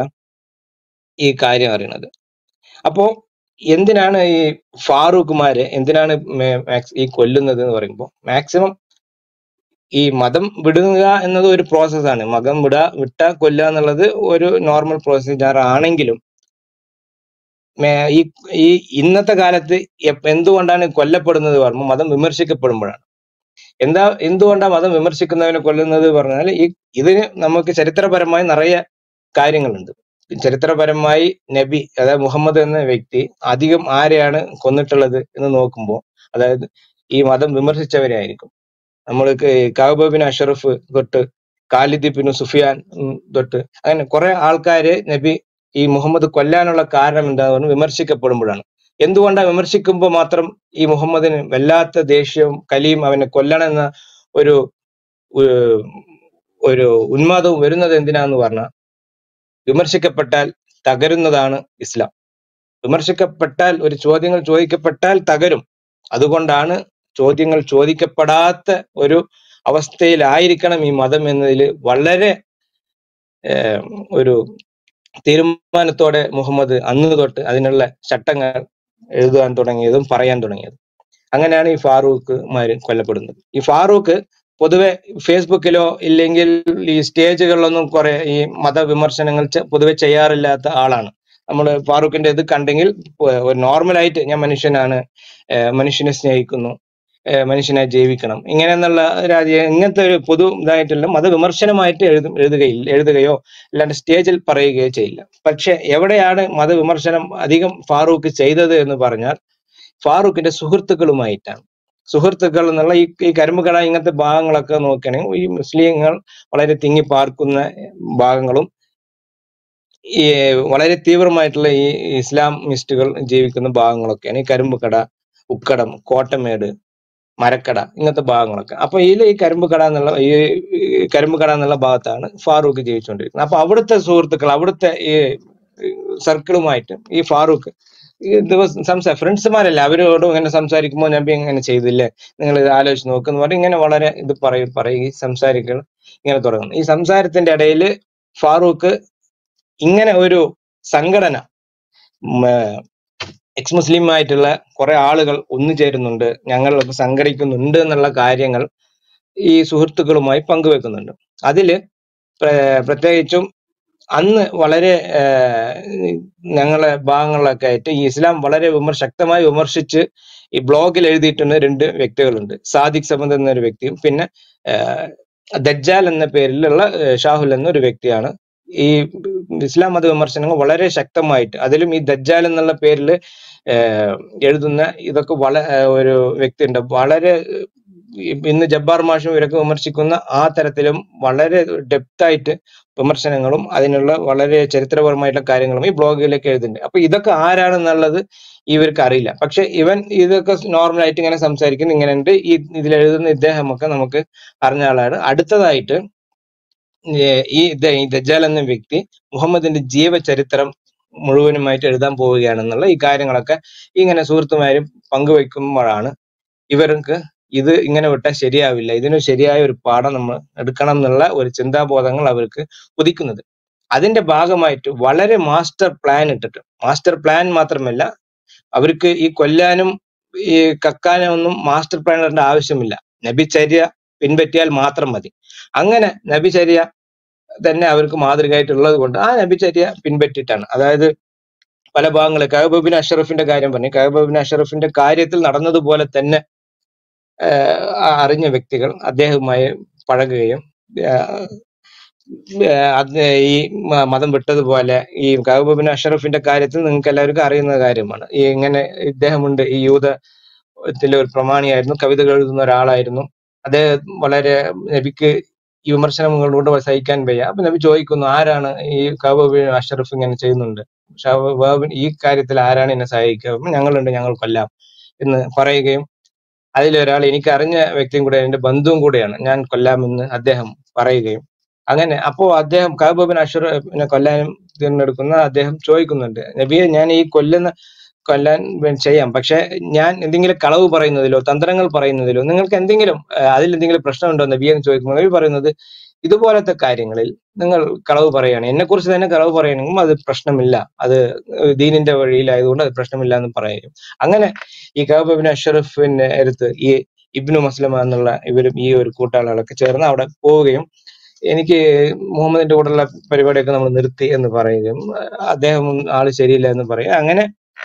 S1: ഈ കാര്യം അറിയുന്നത് അപ്പോ എന്തിനാണ് ഈ ഫാറൂഖ്മാരെ എന്തിനാണ് മേ- മാക്സ് ഈ കൊല്ലുന്നത് എന്ന് പറയുമ്പോൾ മാക്സിമം ഈ മതം വിടുക എന്നത് ഒരു പ്രോസസ്സാണ് മതം വിടുക വിട്ട കൊല്ലുക എന്നുള്ളത് ഒരു നോർമൽ പ്രൊസീജിയർ ആണെങ്കിലും മേ- ഈ ഈ ഇന്നത്തെ കാലത്ത് എപ്പ- എന്തുകൊണ്ടാണ് കൊല്ലപ്പെടുന്നത് പറയുമ്പോൾ മതം വിമർശിക്കപ്പെടുമ്പോഴാണ് എന്താ എന്തുകൊണ്ടാണ് മതം വിമർശിക്കുന്നവനെ കൊല്ലുന്നത് പറഞ്ഞാൽ ഈ ഇതിന് നമുക്ക് ചരിത്രപരമായി നിറയെ കാര്യങ്ങളുണ്ട് ചരിത്രപരമായി നബി അതായത് മുഹമ്മദ് എന്ന വ്യക്തി അധികം ആരെയാണ് കൊന്നിട്ടുള്ളത് എന്ന് നോക്കുമ്പോൾ അതായത് ഈ മതം വിമർശിച്ചവരെ ആയിരിക്കും നമ്മൾ കാബിൻ അഷറഫ് തൊട്ട് ഖാലിദ് ബിൻ സുഫിയാൻ ഉം, തൊട്ട് അങ്ങനെ കുറെ ആൾക്കാര് നബി ഈ മുഹമ്മദ് കൊല്ലാനുള്ള കാരണം എന്താണെന്ന് വിമർശിക്കപ്പെടുമ്പോഴാണ് എന്തുകൊണ്ടാണ് വിമർശിക്കുമ്പോൾ മാത്രം ഈ മുഹമ്മദിന് വല്ലാത്ത ദേഷ്യവും കലിയും അവനെ കൊല്ലണം എന്ന ഒരു ഏഹ്, ഒരു ഉന്മാദവും വരുന്നത് എന്തിനാന്ന് പറഞ്ഞാൽ വിമർശിക്കപ്പെട്ടാൽ തകരുന്നതാണ് ഇസ്ലാം വിമർശിക്കപ്പെട്ടാൽ ഒരു ചോദ്യങ്ങൾ ചോദിക്കപ്പെട്ടാൽ തകരും അതുകൊണ്ടാണ് ചോദ്യങ്ങൾ ചോദിക്കപ്പെടാത്ത ഒരു അവസ്ഥയിലായിരിക്കണം ഈ മതം എന്നതിൽ വളരെ ഏഹ്, ഒരു തീരുമാനത്തോടെ മുഹമ്മദ് അന്ന് തൊട്ട് അതിനുള്ള ചട്ടങ്ങൾ എഴുതാൻ തുടങ്ങിയതും പറയാൻ തുടങ്ങിയതും അങ്ങനെയാണ് ഈ ഫാറൂഖ്മാര് കൊല്ലപ്പെടുന്നത് ഈ ഫാറൂഖ് പൊതുവെ ഫേസ്ബുക്കിലോ ഇല്ലെങ്കിൽ ഈ സ്റ്റേജുകളിലൊന്നും കുറെ ഈ മതവിമർശനങ്ങൾ ചെ- പൊതുവെ ചെയ്യാറില്ലാത്ത ആളാണ് നമ്മൾ ഫാറൂഖിന്റെ ഇത് കണ്ടെങ്കിൽ പ- ഒരു നോർമലായിട്ട് ഞാൻ മനുഷ്യനാണ് ഏഹ് മനുഷ്യനെ സ്നേഹിക്കുന്നു ഏഹ് മനുഷ്യനെ ജീവിക്കണം ഇങ്ങനെ എന്നുള്ള രാജ്യ ഇങ്ങനത്തെ ഒരു പൊതു ഇതായിട്ടുള്ള മതവിമർശനമായിട്ട് എഴുതും എഴുതുകയില്ല എഴുതുകയോ അല്ലാണ്ട് സ്റ്റേജിൽ പറയുകയോ ചെയ്യില്ല പക്ഷെ എവിടെയാണ് മതവിമർശനം അധികം ഫാറൂഖ് ചെയ്തത് എന്ന് പറഞ്ഞാൽ ഫാറൂഖിന്റെ സുഹൃത്തുക്കളുമായിട്ടാണ് സുഹൃത്തുക്കൾ എന്നുള്ള ഈ ഈ കരിമ്പുകട ഇങ്ങനത്തെ ഭാഗങ്ങളൊക്കെ നോക്കുകയാണെങ്കിൽ ഈ മുസ്ലിങ്ങൾ വളരെ തിങ്ങി പാർക്കുന്ന ഭാഗങ്ങളും ഈ വളരെ തീവ്രമായിട്ടുള്ള ഈ ഇസ്ലാമിസ്റ്റുകൾ ജീവിക്കുന്ന ഭാഗങ്ങളൊക്കെയാണ് ഈ കരിമ്പുകട ഉക്കടം കോട്ടമേട് മരക്കട ഇങ്ങനത്തെ ഭാഗങ്ങളൊക്കെ അപ്പൊ ഇതിൽ ഈ കരിമ്പുകട എന്നുള്ള ഈ ഈ കരിമ്പുകട എന്നുള്ള ഭാഗത്താണ് ഫാറൂഖ് ജീവിച്ചുകൊണ്ടിരിക്കുന്നത് അപ്പൊ അവിടുത്തെ സുഹൃത്തുക്കൾ അവിടുത്തെ ഈ സർക്കിളുമായിട്ട് ഈ ഫാറൂഖ് ഈ ദിവസം സംസാ ഫ്രണ്ട്സുമാരല്ല അവരോടും ഇങ്ങനെ സംസാരിക്കുമ്പോൾ നബി ഇങ്ങനെ ചെയ്തില്ലേ നിങ്ങൾ ഇത് ആലോചിച്ച് നോക്കുന്നു പറഞ്ഞ് ഇങ്ങനെ വളരെ ഇത് പറയും പറയും ഈ സംസാരികൾ ഇങ്ങനെ തുടങ്ങുന്നു ഈ സംസാരത്തിന്റെ ഇടയിൽ ഫാറൂഖ് ഇങ്ങനെ ഒരു സംഘടന എക്സ് മുസ്ലിം ആയിട്ടുള്ള കുറെ ആളുകൾ ഒന്നുചേരുന്നുണ്ട് ഞങ്ങളൊക്കെ സംഘടിക്കുന്നുണ്ട് എന്നുള്ള കാര്യങ്ങൾ ഈ സുഹൃത്തുക്കളുമായി പങ്കുവെക്കുന്നുണ്ട് അതില് പ്ര- പ്രത്യേകിച്ചും അന്ന് വളരെ ഏഹ്, ഞങ്ങളെ ഭാഗങ്ങളിലൊക്കെ ആയിട്ട് ഈ ഇസ്ലാം വളരെ വിമർ ശക്തമായി വിമർശിച്ച് ഈ ബ്ലോഗിൽ എഴുതിയിട്ടുള്ള രണ്ട് വ്യക്തികളുണ്ട് സാദിഖ് സമദ് എന്നൊരു വ്യക്തിയും പിന്നെ ഏഹ്, ദജ്ജാൽ എന്ന പേരിലുള്ള ഏഹ്, ഷാഹുൽ എന്നൊരു വ്യക്തിയാണ് ഈ ഇസ്ലാം മത വിമർശനങ്ങൾ വളരെ ശക്തമായിട്ട് അതിലും ഈ ദജ്ജാൽ എന്നുള്ള പേരിൽ എഴുതുന്ന ഇതൊക്കെ വള ഏഹ്, ഒരു വ്യക്തിയുണ്ട് വളരെ ഏഹ്, ഇന്ന് ജബ്ബാർ മാഷും ഇവരൊക്കെ വിമർശിക്കുന്ന ആ തരത്തിലും വളരെ ഡെപ്ത് ആയിട്ട് വിമർശനങ്ങളും അതിനുള്ള വളരെ ചരിത്രപരമായിട്ടുള്ള കാര്യങ്ങളും ഈ ബ്ലോഗിലേക്ക് എഴുതുന്നുണ്ട് അപ്പൊ ഇതൊക്കെ ആരാണെന്നുള്ളത് ഇവർക്ക് അറിയില്ല പക്ഷെ ഇവൻ ഇതൊക്കെ നോർമൽ ആയിട്ട് ഇങ്ങനെ സംസാരിക്കുന്നു ഇങ്ങനെ ഉണ്ട് ഈ ഇതിൽ എഴുതുന്ന ഇദ്ദേഹമൊക്കെ നമുക്ക് അറിഞ്ഞ ആളാണ് അടുത്തതായിട്ട് ഏർ ഈ ദ- ഈ ദജ്ജാൽ എന്ന വ്യക്തി മുഹമ്മദിന്റെ ജീവചരിത്രം മുഴുവനുമായിട്ട് എഴുതാൻ പോവുകയാണെന്നുള്ള ഈ കാര്യങ്ങളൊക്കെ ഇങ്ങനെ സുഹൃത്തുമാരും പങ്കുവെക്കുമ്പോഴാണ് ഇവർക്ക് ഇത് ഇങ്ങനെ വിട്ടാൽ ശരിയാവില്ല ഇതിന് ശരിയായ ഒരു പാഠം നമ്മൾ എടുക്കണം എന്നുള്ള ഒരു ചിന്താബോധങ്ങൾ അവർക്ക് ഉദിക്കുന്നത് അതിന്റെ ഭാഗമായിട്ട് വളരെ മാസ്റ്റർ പ്ലാൻ ഇട്ടിട്ട് മാസ്റ്റർ പ്ലാൻ മാത്രമല്ല അവർക്ക് ഈ കൊല്ലാനും ഈ കക്കാനും ഒന്നും മാസ്റ്റർ പ്ലാൻ ഇടേണ്ട ആവശ്യമില്ല നബിചര്യ പിൻപറ്റിയാൽ മാത്രം മതി അങ്ങനെ നബിചര്യ തന്നെ അവർക്ക് മാതൃകയായിട്ടുള്ളത് കൊണ്ട് ആ നബിചര്യ പിൻപറ്റിയിട്ടാണ് അതായത് പല ഭാഗങ്ങളിൽ കഹബബിൻ അഷറഫിന്റെ കാര്യം പറഞ്ഞു കഹബബിൻ അഷറഫിന്റെ കാര്യത്തിൽ നടന്നതുപോലെ തന്നെ ആഹ് ആ അറിഞ്ഞ വ്യക്തികൾ അദ്ദേഹവുമായി പഴകുകയും ആഹ് ആഹ് അത് ഈ മ- മതം വിട്ടതുപോലെ ഈ കഹബബിൻ അഷറഫിന്റെ കാര്യത്തിൽ നിങ്ങൾക്ക് എല്ലാവർക്കും അറിയുന്ന കാര്യമാണ് ഈ ഇങ്ങനെ ഇദ്ദേഹമുണ്ട് ഈ യൂതത്തിലെ ഒരു പ്രമാണിയായിരുന്നു കവിതകൾ എഴുതുന്ന ഒരാളായിരുന്നു അദ്ദേഹം വളരെ നബിക്ക് ഈ വിമർശനങ്ങളോട് സഹിക്കാൻ വയ്യ അപ്പൊ നബി ചോദിക്കുന്നു ആരാണ് ഈ കഹബബിൻ അഷറഫ് ഇങ്ങനെ ചെയ്യുന്നുണ്ട് ഷഹബാബിൻ ഈ കാര്യത്തിൽ ആരാണ് എന്നെ സഹായിക്കുക അപ്പൊ ഞങ്ങളുണ്ട് ഞങ്ങൾ കൊല്ലാം എന്ന് പറയുകയും അതിലൊരാൾ എനിക്ക് അറിഞ്ഞ വ്യക്തിയും കൂടെ എന്റെ ബന്ധുവും കൂടെയാണ് ഞാൻ കൊല്ലാമെന്ന് അദ്ദേഹം പറയുകയും അങ്ങനെ അപ്പോ അദ്ദേഹം കഹബബിൻ അഷറഫിനെ കൊല്ലാനും തിരഞ്ഞെടുക്കുന്ന അദ്ദേഹം ചോദിക്കുന്നുണ്ട് നബിയെ ഞാൻ ഈ കൊല്ലുന്ന കൊല്ലാൻ വേ- ചെയ്യാം പക്ഷെ ഞാൻ എന്തെങ്കിലും കളവ് പറയുന്നതിലോ തന്ത്രങ്ങൾ പറയുന്നതിലോ നിങ്ങൾക്ക് എന്തെങ്കിലും ഏഹ്, അതിൽ എന്തെങ്കിലും പ്രശ്നമുണ്ടോ നബിയെ എന്ന് ചോദിക്കുമ്പോൾ നബി പറയുന്നത് ഇതുപോലത്തെ കാര്യങ്ങളിൽ നിങ്ങൾ കളവ് പറയുകയാണ് എന്നെ കുറിച്ച് തന്നെ കളവ് പറയുകയാണെങ്കിൽ അത് പ്രശ്നമില്ല അത് ഏഹ്, ദീനിന്റെ വഴിയിലായതുകൊണ്ട് അത് പ്രശ്നമില്ല എന്ന് പറയും അങ്ങനെ ഈ കഹബബിൻ അഷറഫിന്റെ അടുത്ത് ഈ ഇബ്നു മസ്ലമ എന്നുള്ള ഇവരും ഈ ഒരു കൂട്ടാളികളൊക്കെ ചേർന്ന് അവിടെ പോവുകയും എനിക്ക് മുഹമ്മദിന്റെ കൂടെയുള്ള പരിപാടിയൊക്കെ നമ്മൾ നിർത്തി എന്ന് പറയുകയും അദ്ദേഹം ആള് ശരിയില്ല എന്ന് പറയും അങ്ങനെ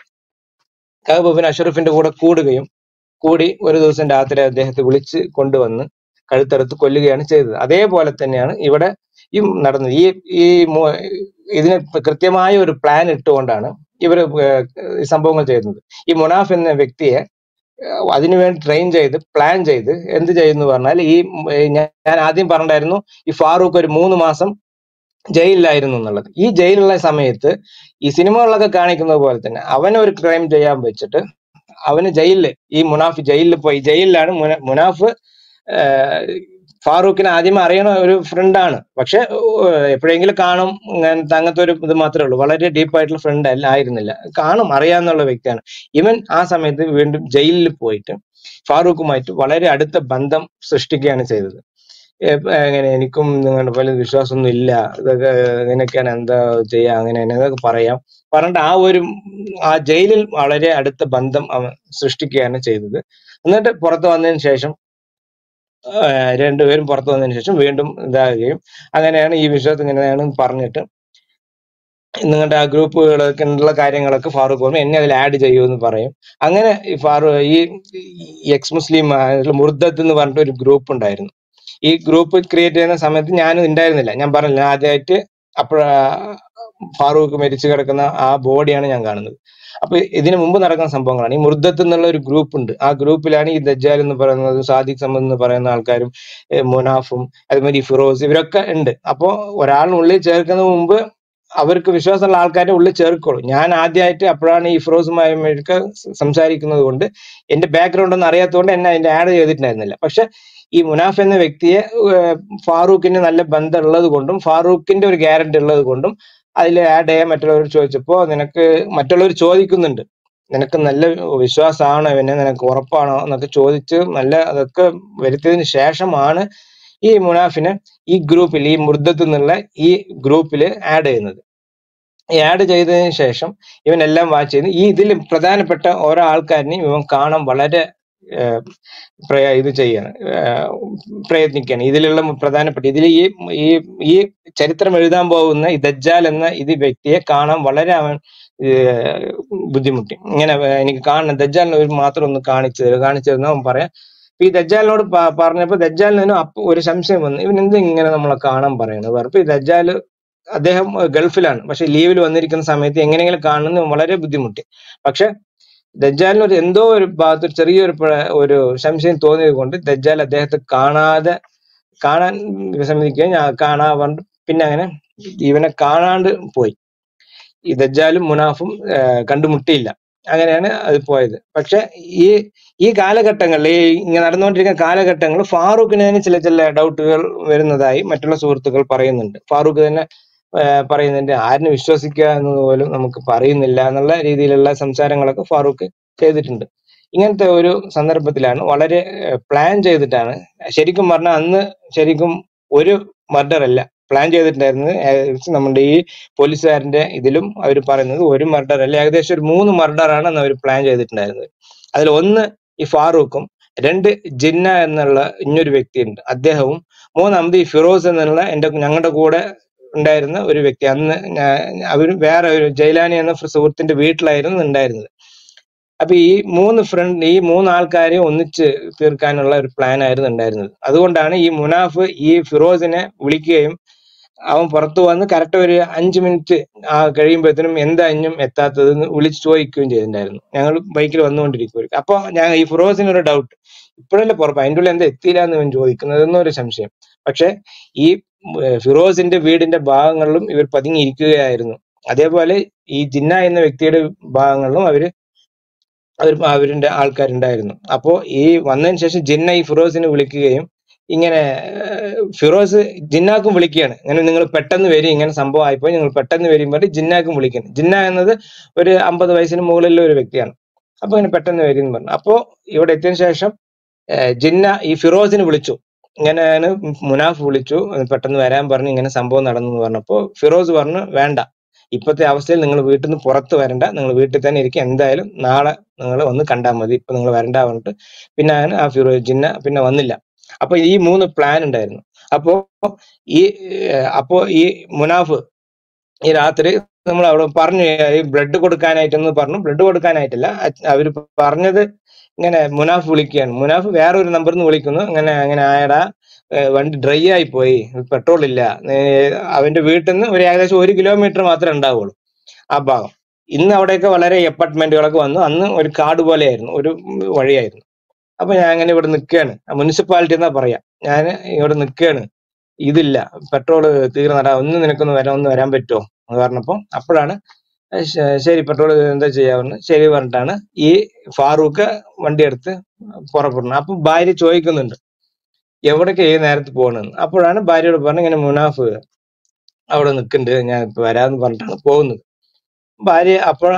S1: കഹബബിൻ അഷറഫിന്റെ കൂടെ കൂടുകയും കൂടി ഒരു ദിവസം രാത്രി അദ്ദേഹത്തെ വിളിച്ച് കൊണ്ടുവന്ന് കഴുത്തറുത്ത് കൊല്ലുകയാണ് ചെയ്തത് അതേപോലെ തന്നെയാണ് ഇവിടെ ഈ നടന്നത് ഈ ഈ മു- ഇതിന് കൃത്യമായ ഒരു പ്ലാൻ ഇട്ടുകൊണ്ടാണ് ഇവർ ഈ സംഭവങ്ങൾ ചെയ്യുന്നത് ഈ മുനാഫ് എന്ന വ്യക്തിയെ ഏഹ് അതിനുവേണ്ടി ട്രെയിൻ ചെയ്ത് പ്ലാൻ ചെയ്ത് എന്ത് ചെയ്യുന്നു പറഞ്ഞാൽ ഈ ഉം, ഏഹ് ഞാൻ ഞാൻ ആദ്യം പറഞ്ഞിട്ടായിരുന്നു ഈ ഫാറൂഖ് ഒരു മൂന്ന് മാസം ജയിലിലായിരുന്നു എന്നുള്ളത് ഈ ജയിലുള്ള സമയത്ത് ഈ സിനിമകളിലൊക്കെ കാണിക്കുന്നത് പോലെ തന്നെ അവനെ ഒരു ക്രൈം ചെയ്യാൻ വെച്ചിട്ട് അവന് ജയിലില് ഈ മുനാഫ് ജയിലിൽ പോയി ജയിലിലാണ് മുന- മുനാഫ് ഏഹ് ഫാറൂഖിനെ ആദ്യം അറിയണ ഒരു ഫ്രണ്ടാണ് പക്ഷെ ഏഹ് എപ്പോഴെങ്കിലും കാണും അങ്ങനത്തെ അങ്ങനത്തെ ഒരു ഇത് മാത്രമേ ഉള്ളൂ വളരെ ഡീപ്പ് ആയിട്ടുള്ള ഫ്രണ്ട് അല്ല ആയിരുന്നില്ല കാണും അറിയാന്നുള്ള വ്യക്തിയാണ് ഇവൻ ആ സമയത്ത് വീണ്ടും ജയിലിൽ പോയിട്ട് ഫാറൂഖുമായിട്ട് വളരെ അടുത്ത ബന്ധം സൃഷ്ടിക്കുകയാണ് ചെയ്തത് ഏഹ് എങ്ങനെ എനിക്കും നിങ്ങളുടെ പോലെ വിശ്വാസമൊന്നും ഇല്ല ഇതൊക്കെ ഇങ്ങനെയൊക്കെയാണ് എന്താ ചെയ്യാ അങ്ങനെ തന്നെ ഇതൊക്കെ പറയാം പറഞ്ഞിട്ട് ആ ഒരു ആ ജയിലിൽ വളരെ അടുത്ത ബന്ധം അവൻ സൃഷ്ടിക്കുകയാണ് ചെയ്തത് എന്നിട്ട് പുറത്തു വന്നതിന് ശേഷം ആഹ് രണ്ടുപേരും പുറത്തു വന്നതിന് ശേഷം വീണ്ടും ഇതാകുകയും അങ്ങനെയാണ് ഈ വിശ്വാസം ഇങ്ങനെയാണ് പറഞ്ഞിട്ട് നിങ്ങളുടെ ആ ഗ്രൂപ്പുകളൊക്കെ ഉള്ള കാര്യങ്ങളൊക്കെ ഫാറൂഖ് പറഞ്ഞു എന്നെ അതിൽ ആഡ് ചെയ്യൂ എന്ന് പറയും അങ്ങനെ ഈ ഫാറൂ ഈ എക്സ് മുസ്ലിം മുർദത്ത് എന്ന് പറഞ്ഞിട്ട് ഒരു ഗ്രൂപ്പ് ഉണ്ടായിരുന്നു ഈ ഗ്രൂപ്പ് ക്രിയേറ്റ് ചെയ്യുന്ന സമയത്ത് ഞാനും ഉണ്ടായിരുന്നില്ല ഞാൻ പറഞ്ഞില്ല ആദ്യമായിട്ട് അപ്പോഴ ഫാറൂഖ് മരിച്ചു കിടക്കുന്ന ആ ബോഡിയാണ് ഞാൻ കാണുന്നത് അപ്പൊ ഇതിനു മുമ്പ് നടക്കുന്ന സംഭവങ്ങളാണ് ഈ മുർദത്ത് എന്നുള്ള ഒരു ഗ്രൂപ്പ് ഉണ്ട് ആ ഗ്രൂപ്പിലാണ് ഈ ദജ്ജാൽ എന്ന് പറയുന്നത് സാദിഖ് സമദ് എന്ന് പറയുന്ന ആൾക്കാരും ഏഹ് മുനാഫും അതുമാതിരി ഫിറോസ് ഇവരൊക്കെ ഉണ്ട് അപ്പോ ഒരാളിനുള്ളിൽ ചേർക്കുന്ന മുമ്പ് അവർക്ക് വിശ്വാസമുള്ള ആൾക്കാരെ ഉള്ളിൽ ചേർക്കുള്ളൂ ഞാൻ ആദ്യമായിട്ട് അപ്പോഴാണ് ഈ ഫിറോസുമായി ഒക്കെ സംസാരിക്കുന്നത് കൊണ്ട് എന്റെ ബാക്ക്ഗ്രൗണ്ട് ഒന്നും അറിയാത്തതുകൊണ്ട് എന്നെ അതിന്റെ ആഡ് ചെയ്തിട്ടുണ്ടായിരുന്നില്ല പക്ഷെ ഈ മുനാഫ് എന്ന വ്യക്തിയെ ഏഹ്, ഫാറൂഖിന് നല്ല ബന്ധം ഉള്ളത് കൊണ്ടും ഫാറൂഖിന്റെ ഒരു ഗ്യാരണ്ടി ഉള്ളത് കൊണ്ടും അതിൽ ആഡ് ചെയ്യാൻ മറ്റുള്ളവർ ചോദിച്ചപ്പോ നിനക്ക് മറ്റുള്ളവർ ചോദിക്കുന്നുണ്ട് നിനക്ക് നല്ല വിശ്വാസമാണോ ഇവനെ നിനക്ക് ഉറപ്പാണോ എന്നൊക്കെ ചോദിച്ച് നല്ല അതൊക്കെ വരുത്തിയതിന് ശേഷമാണ് ഈ മുനാഫിനെ ഈ ഗ്രൂപ്പിൽ ഈ മുർദ്ദത്ത് നിന്നുള്ള ഈ ഗ്രൂപ്പിൽ ആഡ് ചെയ്യുന്നത് ഈ ആഡ് ചെയ്തതിന് ശേഷം ഇവൻ എല്ലാം വാച്ച് ചെയ്ത് ഈ ഇതിൽ പ്രധാനപ്പെട്ട ഓരോ ആൾക്കാരിനെയും ഇവൻ കാണാൻ വളരെ ഏഹ്, പ്രയ- ഇത് ചെയ്യാണ് ഏഹ്, പ്രയത്നിക്കുകയാണ് ഇതിലുള്ള പ്രധാനപ്പെട്ട ഇതിൽ ഈ ഈ ഈ ചരിത്രം എഴുതാൻ പോകുന്ന ഈ ദജ്ജാൽ എന്ന ഇത് വ്യക്തിയെ കാണാൻ വളരെ അവൻ ഏഹ്, ബുദ്ധിമുട്ടി ഇങ്ങനെ വേ- എനിക്ക് കാണണം ദജ്ജാലിനെ ഒരു മാത്രം ഒന്ന് കാണിച്ചു തരും കാണിച്ചു തരുന്ന അവൻ പറയാം അപ്പൊ ഈ ദജ്ജാലിനോട് പ- പറഞ്ഞപ്പോ ദജ്ജാലിനും അപ്പൊ ഒരു സംശയം വന്നു ഇവൻ എന്ത് ഇങ്ങനെ നമ്മളെ കാണാൻ പറയണത് പറഞ്ഞപ്പോ ഈ ദജ്ജാല് അദ്ദേഹം ഗൾഫിലാണ് പക്ഷെ ലീവിൽ വന്നിരിക്കുന്ന സമയത്ത് എങ്ങനെയെങ്കിലും കാണുന്നത് വളരെ ബുദ്ധിമുട്ടി പക്ഷെ ദജ്ജാലിന് ഒരു എന്തോ ഒരു ഭാഗത്ത് ഒരു ചെറിയൊരു പ്ര- ഒരു സംശയം തോന്നിയത് കൊണ്ട് ദജ്ജാൽ അദ്ദേഹത്തെ കാണാതെ കാണാൻ വിസമ്മതിക്കുകയും ഞാൻ കാണാ പറഞ്ഞു പിന്നെ അങ്ങനെ ഇവനെ കാണാണ്ട് പോയി ഈ ദജ്ജാലും മുനാഫും ആഹ് കണ്ടുമുട്ടിയില്ല അങ്ങനെയാണ് അത് പോയത് പക്ഷെ ഈ ഈ കാലഘട്ടങ്ങളിൽ ഈ ഇങ്ങനെ നടന്നുകൊണ്ടിരിക്കുന്ന കാലഘട്ടങ്ങളിൽ ഫാറൂഖിന് തന്നെ ചില ചില ഡൗട്ടുകൾ വരുന്നതായി മറ്റുള്ള സുഹൃത്തുക്കൾ പറയുന്നുണ്ട് ഫാറൂഖ് തന്നെ ആഹ് പറയുന്നുണ്ട് ആരിനെ വിശ്വസിക്കുക എന്നത് പോലും നമുക്ക് പറയുന്നില്ല എന്നുള്ള രീതിയിലുള്ള സംസാരങ്ങളൊക്കെ ഫാറൂഖ് ചെയ്തിട്ടുണ്ട് ഇങ്ങനത്തെ ഒരു സന്ദർഭത്തിലാണ് വളരെ പ്ലാൻ ചെയ്തിട്ടാണ് ശരിക്കും പറഞ്ഞാൽ അന്ന് ശരിക്കും ഒരു മർഡർ അല്ല പ്ലാൻ ചെയ്തിട്ടുണ്ടായിരുന്നത് ഏകദേശം നമ്മുടെ ഈ പോലീസുകാരന്റെ ഇതിലും അവർ പറയുന്നത് ഒരു മർഡർ അല്ല ഏകദേശം ഒരു മൂന്ന് മർഡർ ആണ് അന്ന് അവർ പ്ലാൻ ചെയ്തിട്ടുണ്ടായിരുന്നത് അതിൽ ഒന്ന് ഈ ഫാറൂഖും രണ്ട് ജിന്ന എന്നുള്ള ഇഞ്ഞൊരു വ്യക്തിയുണ്ട് അദ്ദേഹവും മൂന്നാമത് ഈ ഫിറോസ് എന്നുള്ള എന്റെ ഞങ്ങളുടെ കൂടെ ഉണ്ടായിരുന്ന ഒരു വ്യക്തി അന്ന് അവർ വേറെ ഒരു ജൈലാനി എന്ന സുഹൃത്തിന്റെ വീട്ടിലായിരുന്നു ഉണ്ടായിരുന്നത് അപ്പൊ ഈ മൂന്ന് ഫ്രണ്ട് ഈ മൂന്ന് ആൾക്കാരെ ഒന്നിച്ച് തീർക്കാനുള്ള ഒരു പ്ലാൻ ആയിരുന്നു ഉണ്ടായിരുന്നത് അതുകൊണ്ടാണ് ഈ മുനാഫ് ഈ ഫിറോസിനെ വിളിക്കുകയും അവൻ പുറത്തു വന്ന് കറക്റ്റ് ഒരു അഞ്ച് മിനിറ്റ് ആ കഴിയുമ്പോഴത്തേനും എന്താ ഇഞ്ഞും എത്താത്തത് എന്ന് വിളിച്ച് ചോദിക്കുകയും ചെയ്തിട്ടുണ്ടായിരുന്നു ഞങ്ങൾ ബൈക്കിൽ വന്നുകൊണ്ടിരിക്കുമായിരിക്കും അപ്പൊ ഞാൻ ഈ ഫിറോസിന് ഒരു ഡൗട്ട് ഇപ്പോഴല്ലേ പുറപ്പ് അതിൻ്റെ ഉള്ളിൽ എന്താ എത്തിയില്ല എന്ന് ഇവൻ ചോദിക്കുന്നത് എന്നൊരു സംശയം പക്ഷെ ഈ ഏർ ഫിറോസിന്റെ വീടിന്റെ ഭാഗങ്ങളിലും ഇവർ പതുങ്ങിയിരിക്കുകയായിരുന്നു അതേപോലെ ഈ ജിന്ന എന്ന വ്യക്തിയുടെ ഭാഗങ്ങളിലും അവര് അവർ അവരുടെ ആൾക്കാരുണ്ടായിരുന്നു അപ്പോ ഈ വന്നതിന് ശേഷം ജിന്ന ഈ ഫിറോസിനെ വിളിക്കുകയും ഇങ്ങനെ ഏർ ഫിറോസ് ജിന്നാക്കും വിളിക്കുകയാണ് ഇങ്ങനെ നിങ്ങൾ പെട്ടെന്ന് വരും ഇങ്ങനെ സംഭവം ആയിപ്പോയി നിങ്ങൾ പെട്ടെന്ന് വരും പറഞ്ഞ് ജിന്നാക്കും വിളിക്കുന്നു ജിന്ന എന്നത് ഒരു അമ്പത് വയസ്സിന് മുകളിലുള്ള ഒരു വ്യക്തിയാണ് അപ്പൊ ഇങ്ങനെ പെട്ടെന്ന് വരും എന്ന് പറഞ്ഞു അപ്പോ ഇവിടെ എത്തിയതിനു ശേഷം ഏർ ജിന്ന ഈ ഫിറോസിനെ വിളിച്ചു ഇങ്ങനെയാണ് മുനാഫ് വിളിച്ചു പെട്ടെന്ന് വരാൻ പറഞ്ഞു ഇങ്ങനെ സംഭവം നടന്നു എന്ന് പറഞ്ഞപ്പോ ഫിറോസ് പറഞ്ഞു വേണ്ട ഇപ്പോഴത്തെ അവസ്ഥയിൽ നിങ്ങൾ വീട്ടിൽ നിന്ന് പുറത്ത് വരണ്ട നിങ്ങൾ വീട്ടിൽ തന്നെ ഇരിക്കും എന്തായാലും നാളെ നിങ്ങൾ വന്ന് കണ്ടാൽ മതി ഇപ്പൊ നിങ്ങൾ വരണ്ട പറഞ്ഞിട്ട് പിന്നെ ആണ് ആ ഫിറോ ജിന്ന പിന്നെ വന്നില്ല അപ്പൊ ഈ മൂന്ന് പ്ലാൻ ഉണ്ടായിരുന്നു അപ്പോ ഈ ഏർ അപ്പോ ഈ മുനാഫ് ഈ രാത്രി നമ്മൾ അവിടെ പറഞ്ഞു ഈ ബ്ലഡ് കൊടുക്കാനായിട്ടെന്ന് പറഞ്ഞു ബ്ലഡ് കൊടുക്കാനായിട്ടില്ല അച്ഛ- അവര് പറഞ്ഞത് ഇങ്ങനെ മുനാഫ് വിളിക്കുകയാണ് മുനാഫ് വേറെ ഒരു നമ്പറിൽ നിന്ന് വിളിക്കുന്നു അങ്ങനെ അങ്ങനെ ആയടാ ഏർ വണ്ടി ഡ്രൈ ആയി പോയി പെട്രോൾ ഇല്ല ഏർ അവന്റെ വീട്ടിൽ നിന്ന് ഒരു ഏകദേശം ഒരു കിലോമീറ്റർ മാത്രമേ ഉണ്ടാവുള്ളൂ ആ ഭാഗം ഇന്ന് അവിടെയൊക്കെ വളരെ അപ്പാർട്ട്മെന്റുകളൊക്കെ വന്നു അന്ന് ഒരു കാട് പോലെയായിരുന്നു ഒരു വഴിയായിരുന്നു അപ്പൊ ഞാൻ അങ്ങനെ ഇവിടെ നിൽക്കുകയാണ് മുനിസിപ്പാലിറ്റി എന്നാ പറയാ ഞാൻ ഇവിടെ നിൽക്കുകയാണ് ഇതില്ല പെട്രോൾ തീർന്നടാ ഒന്ന് നിനക്കൊന്ന് വരാൻ ഒന്ന് വരാൻ പറ്റുമോ എന്ന് പറഞ്ഞപ്പോ അപ്പോഴാണ് ശ- ശരി പെട്രോൾ എന്താ ചെയ്യാവുന്ന ശരി പറഞ്ഞിട്ടാണ് ഈ ഫാറൂഖ് വണ്ടി എടുത്ത് പുറപ്പെടുന്നത് അപ്പൊ ഭാര്യ ചോദിക്കുന്നുണ്ട് എവിടേക്ക് ഈ നേരത്ത് പോകണെന്ന് അപ്പോഴാണ് ഭാര്യയോട് പറഞ്ഞ ഇങ്ങനെ മുനാഫ് അവിടെ നിൽക്കുന്നുണ്ട് ഞാൻ ഇപ്പൊ വരാന്ന് പറഞ്ഞിട്ടാണ് പോകുന്നത് ഭാര്യ അപ്പോൾ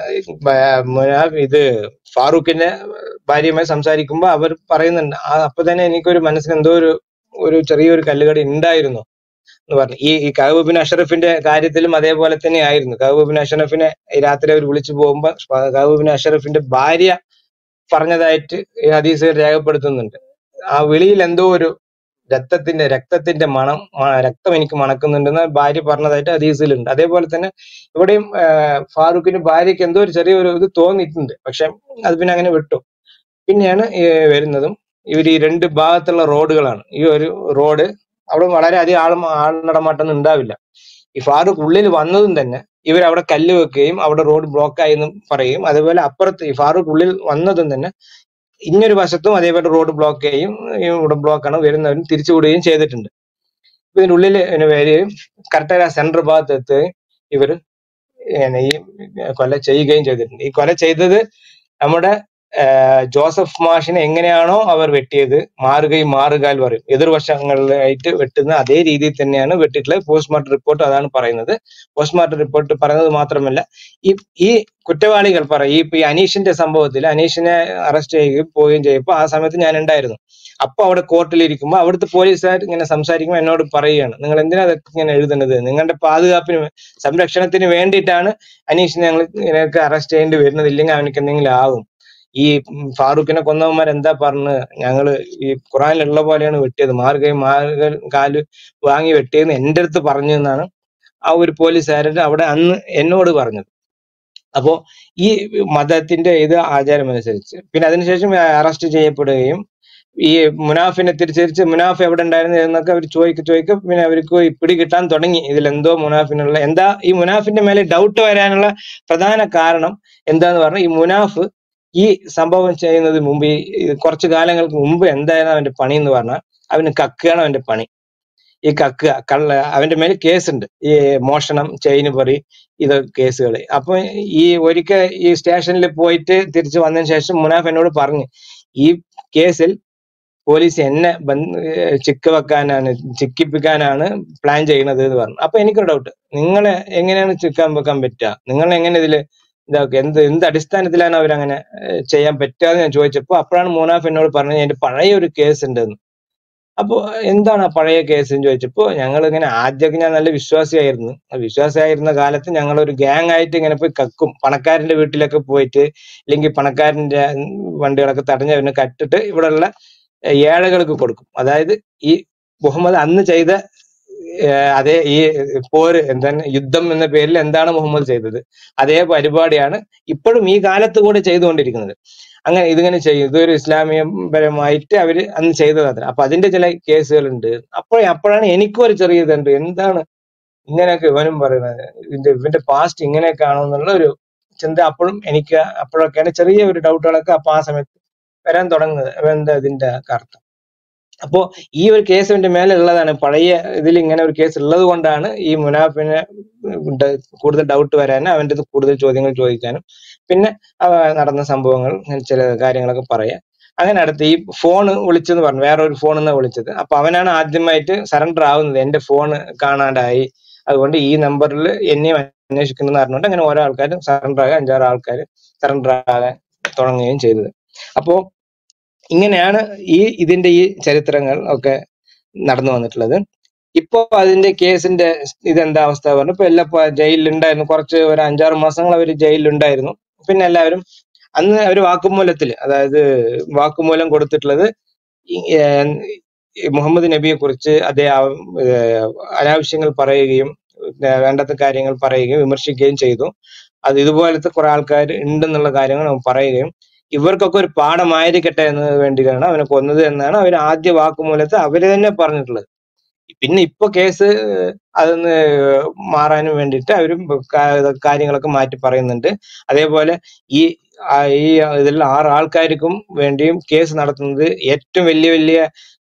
S1: മുനാഫ് ഇത് ഫാറൂഖിന്റെ ഭാര്യയുമായി സംസാരിക്കുമ്പോ അവർ പറയുന്നുണ്ട് ആ അപ്പൊ തന്നെ എനിക്കൊരു മനസ്സിന് എന്തോ ഒരു ഒരു ചെറിയൊരു കല്ലുകടി ഉണ്ടായിരുന്നു എന്ന് പറഞ്ഞു ഈ ഈ കഹബിൻ അഷറഫിന്റെ കാര്യത്തിലും അതേപോലെ തന്നെ ആയിരുന്നു കഹബിൻ അഷറഫിനെ ഈ രാത്രി അവർ വിളിച്ചു പോകുമ്പോ കഹബിൻ അഷറഫിന്റെ ഭാര്യ പറഞ്ഞതായിട്ട് ഈ ഹദീസ് രേഖപ്പെടുത്തുന്നുണ്ട് ആ വിളിയിൽ എന്തോ ഒരു രക്തത്തിന്റെ രക്തത്തിന്റെ മണം മ- രക്തം എനിക്ക് മണക്കുന്നുണ്ടെന്ന് ഭാര്യ പറഞ്ഞതായിട്ട് ഹദീസിലുണ്ട് അതേപോലെ തന്നെ ഇവിടെയും ആഹ് ഫാറൂഖിന് ഭാര്യയ്ക്ക് എന്തോ ഒരു ചെറിയൊരു ഇത് തോന്നിയിട്ടുണ്ട് പക്ഷെ അത് പിന്നെ അങ്ങനെ വിട്ടു പിന്നെയാണ് ഈ വരുന്നതും ഇവർ ഈ രണ്ട് ഭാഗത്തുള്ള റോഡുകളാണ് ഈ ഒരു റോഡ് അവിടെ വളരെയധികം ആൾ ആൾനടമാട്ടൊന്നും ഉണ്ടാവില്ല ഈ ഫാറൂഖ് ഉള്ളിൽ വന്നതും തന്നെ ഇവർ അവിടെ കല്ല് വെക്കുകയും അവിടെ റോഡ് ബ്ലോക്ക് ആയി എന്ന് പറയും അതേപോലെ അപ്പുറത്ത് ഈ ഫാറൂഖ് ഉള്ളിൽ വന്നതും തന്നെ ഇങ്ങൊരു വശത്തും അതേപോലെ റോഡ് ബ്ലോക്ക് ചെയ്യും ഈ ഇവിടെ ബ്ലോക്ക് ആണ് വരുന്നവരും തിരിച്ചുവിടുകയും ചെയ്തിട്ടുണ്ട് ഇപ്പൊ ഇതിന്റെ ഉള്ളിൽ വരികയും കറക്റ്റ് ആ സെൻട്രൽ ഭാഗത്ത് എത്തുകയും ഇവർ ഈ കൊല ചെയ്യുകയും ചെയ്തിട്ടുണ്ട് ഈ കൊല ചെയ്തത് നമ്മുടെ ആഹ് ജോസഫ് മാഷിനെ എങ്ങനെയാണോ അവർ വെട്ടിയത് മാറുകയും മാറുകാൽ പറയും എതിർവശങ്ങളിലായിട്ട് വെട്ടുന്ന അതേ രീതിയിൽ തന്നെയാണ് വെട്ടിയിട്ടുള്ളത് പോസ്റ്റ്മോർട്ടം റിപ്പോർട്ട് അതാണ് പറയുന്നത് പോസ്റ്റ്മോർട്ടം റിപ്പോർട്ട് പറയുന്നത് മാത്രമല്ല ഈ ഈ കുറ്റവാളികൾ പറയും ഈ ഇപ്പൊ ഈ അനീഷിന്റെ സംഭവത്തിൽ അനീഷിനെ അറസ്റ്റ് ചെയ്യുകയും പോവുകയും ചെയ്തപ്പോൾ ആ സമയത്ത് ഞാൻ ഉണ്ടായിരുന്നു അപ്പൊ അവിടെ കോർട്ടിൽ ഇരിക്കുമ്പോൾ അവിടുത്തെ പോലീസുകാർ ഇങ്ങനെ സംസാരിക്കുമ്പോൾ എന്നോട് പറയുകയാണ് നിങ്ങൾ എന്തിനാ അതൊക്കെ ഇങ്ങനെ എഴുതുന്നത് നിങ്ങളുടെ പാതുകാപ്പിന് വേ- സംരക്ഷണത്തിന് വേണ്ടിയിട്ടാണ് അനീഷിനെ ഞങ്ങൾ ഇങ്ങനെയൊക്കെ അറസ്റ്റ് ചെയ്യേണ്ടി വരുന്നത് ഇല്ലെങ്കിൽ അവനക്ക് എന്തെങ്കിലും ആകും ഈ ഉം ഫാറൂഖിനെ കൊന്നവന്മാർ എന്താ പറഞ്ഞത് ഞങ്ങള് ഈ ഖുറാനിലുള്ള പോലെയാണ് വെട്ടിയത് മാർഗയും മാർഗ കാല് വാങ്ങി വെട്ടിയെന്ന് എന്റെ അടുത്ത് പറഞ്ഞു എന്നാണ് ആ ഒരു പോലീസുകാരൻ അവിടെ അന്ന് എന്നോട് പറഞ്ഞത് അപ്പോ ഈ മതത്തിന്റെ ഇത് ആചാരം അനുസരിച്ച് പിന്നെ അതിനുശേഷം അറസ്റ്റ് ചെയ്യപ്പെടുകയും ഈ മുനാഫിനെ തിരിച്ചരിച്ച് മുനാഫ് എവിടെ ഉണ്ടായിരുന്നു എന്നൊക്കെ അവർ ചോദിക്ക ചോദിക്കും പിന്നെ അവർക്ക് ഈ പിടി കിട്ടാൻ തുടങ്ങി ഇതിൽ എന്തോ മുനാഫിനുള്ള എന്താ ഈ മുനാഫിന്റെ മേലെ ഡൗട്ട് വരാനുള്ള പ്രധാന കാരണം എന്താന്ന് പറഞ്ഞാൽ ഈ മുനാഫ് ഈ സംഭവം ചെയ്യുന്നതിന് മുമ്പ് ഈ ഈ കുറച്ചു കാലങ്ങൾക്ക് മുമ്പ് എന്തായിരുന്നു അവന്റെ പണി എന്ന് പറഞ്ഞാൽ അവന് കക്കുകയാണ് അവന്റെ പണി ഈ കക്കുക കള്ള അവന്റെ മേൽ കേസുണ്ട് ഈ മോഷണം ചെയിന് പറി ഇത് കേസുകൾ അപ്പൊ ഈ ഒരിക്കൽ ഈ സ്റ്റേഷനിൽ പോയിട്ട് തിരിച്ചു വന്നതിന് ശേഷം മുനാഫ് എന്നോട് പറഞ്ഞു ഈ കേസിൽ പോലീസ് എന്നെ ബന്ധ ഏഹ് ചിക്ക് വെക്കാനാണ് ചിക്കിപ്പിക്കാനാണ് പ്ലാൻ ചെയ്യുന്നത് എന്ന് പറഞ്ഞു അപ്പൊ എനിക്കൊരു ഡൗട്ട് നിങ്ങളെ എങ്ങനെയാണ് ചിക്കാൻ വെക്കാൻ പറ്റുക നിങ്ങൾ എങ്ങനെ ഇതില് ഇതാക്കുക എന്ത് എന്ത് അടിസ്ഥാനത്തിലാണ് അവരങ്ങനെ ഏഹ് ചെയ്യാൻ പറ്റുക എന്ന് ഞാൻ ചോദിച്ചപ്പോ അപ്പോഴാണ് മുനാഫ് എന്നോട് പറഞ്ഞത് എന്റെ പഴയ ഒരു കേസ് ഉണ്ടെന്ന് അപ്പൊ എന്താണ് ആ പഴയ കേസ് എന്ന് ചോദിച്ചപ്പോ ഞങ്ങൾ ഇങ്ങനെ ആദ്യമൊക്കെ ഞാൻ നല്ല വിശ്വാസിയായിരുന്നു ആ വിശ്വാസിയായിരുന്ന കാലത്ത് ഞങ്ങൾ ഒരു ഗ്യാങ് ആയിട്ട് ഇങ്ങനെ പോയി കക്കും പണക്കാരന്റെ വീട്ടിലൊക്കെ പോയിട്ട് അല്ലെങ്കിൽ പണക്കാരന്റെ ഉം, വണ്ടികളൊക്കെ തടഞ്ഞ് അവനെ കട്ടിട്ട് ഇവിടെയുള്ള ഏഴകൾക്ക് കൊടുക്കും അതായത് ഈ മുഹമ്മദ് അന്ന് ചെയ്ത ഏഹ് അതേ ഈ പോര് എന്താണ് യുദ്ധം എന്ന പേരിൽ എന്താണ് മുഹമ്മദ് ചെയ്തത് അതേ പരിപാടിയാണ് ഇപ്പോഴും ഈ കാലത്ത് കൂടെ ചെയ്തുകൊണ്ടിരിക്കുന്നത് അങ്ങനെ ഇതിങ്ങനെ ചെയ്യും ഇതൊരു ഇസ്ലാമികപരമായിട്ട് അവര് അന്ന് ചെയ്തത് അത്ര അപ്പൊ അതിന്റെ ചില കേസുകളുണ്ട് അപ്പോൾ അപ്പോഴാണ് എനിക്കും ഒരു ചെറിയ ഇതുണ്ട് എന്താണ് ഇങ്ങനെയൊക്കെ ഇവനും പറയുന്നത് ഇതിന്റെ ഇവന്റെ പാസ്റ്റ് ഇങ്ങനെയൊക്കെ ആണോ എന്നുള്ള ഒരു ചിന്ത അപ്പോഴും എനിക്ക് അപ്പോഴൊക്കെയാണ് ചെറിയ ഒരു ഡൗട്ടുകളൊക്കെ അപ്പൊ ആ സമയത്ത് വരാൻ തുടങ്ങുന്നത് എന്താ ഇതിന്റെ അർത്ഥം അപ്പോ ഈ ഒരു കേസ് ഇവന്റെ മേലെ ഉള്ളതാണ് പഴയ ഇതിൽ ഇങ്ങനെ ഒരു കേസ് ഉള്ളത് കൊണ്ടാണ് ഈ മുനാഫിനെ ഡ- കൂടുതൽ ഡൗട്ട് വരാനും അവന്റെ അടുത്ത് കൂടുതൽ ചോദ്യങ്ങൾ ചോദിക്കാനും പിന്നെ അവ നടന്ന സംഭവങ്ങൾ ഇങ്ങനെ ചില കാര്യങ്ങളൊക്കെ പറയാം അങ്ങനെ അടുത്ത് ഈ ഫോൺ വിളിച്ചെന്ന് പറഞ്ഞു വേറെ ഒരു ഫോണിൽ നിന്നാണ് വിളിച്ചത് അപ്പൊ അവനാണ് ആദ്യമായിട്ട് സറണ്ടർ ആവുന്നത് എന്റെ ഫോൺ കാണാണ്ടായി അതുകൊണ്ട് ഈ നമ്പറിൽ എന്നെയും അന്വേഷിക്കുന്നു പറഞ്ഞുകൊണ്ട് അങ്ങനെ ഓരോ ആൾക്കാരും സറണ്ടർ ആകാൻ അഞ്ചാറ് ആൾക്കാർ സറണ്ടർ ആകാൻ തുടങ്ങുകയും ചെയ്തത് അപ്പോ ഇങ്ങനെയാണ് ഈ ഇതിന്റെ ഈ ചരിത്രങ്ങൾ ഒക്കെ നടന്നു വന്നിട്ടുള്ളത് ഇപ്പോ അതിന്റെ കേസിന്റെ ഇതെന്താ അവസ്ഥ പറഞ്ഞു ഇപ്പൊ എല്ലാം ജയിലിലുണ്ടായിരുന്നു കുറച്ച് ഒരു അഞ്ചാറ് മാസങ്ങൾ അവർ ജയിലിലുണ്ടായിരുന്നു പിന്നെ എല്ലാവരും അന്ന് അവർ വാക്കുമൂലത്തിൽ അതായത് വാക്കുമൂലം കൊടുത്തിട്ടുള്ളത് ഈ, ഏർ, ഈ മുഹമ്മദ് നബിയെ കുറിച്ച് അതേ അനാവശ്യങ്ങൾ പറയുകയും ഏർ, വേണ്ടാത്ത കാര്യങ്ങൾ പറയുകയും വിമർശിക്കുകയും ചെയ്തു അത് ഇതുപോലത്തെ കുറെ ആൾക്കാർ ഉണ്ടെന്നുള്ള കാര്യങ്ങൾ അവൻ പറയുകയും ഇവർക്കൊക്കെ ഒരു പാഠമായിരിക്കട്ടെ എന്നതിന് വേണ്ടിയിട്ടാണ് അവനെ കൊന്നത് എന്നാണ് അവർ ആദ്യ വാക്കുമൂലത്ത് അവര് തന്നെ പറഞ്ഞിട്ടുള്ളത് പിന്നെ ഇപ്പൊ കേസ് അതൊന്ന് മാറാനും വേണ്ടിയിട്ട് അവരും കാ- കാര്യങ്ങളൊക്കെ മാറ്റി പറയുന്നുണ്ട് അതേപോലെ ഈ ആ ഈ ഇതിൽ ആറ് ആൾക്കാർക്കും വേണ്ടിയും കേസ് നടത്തുന്നത് ഏറ്റവും വലിയ വലിയ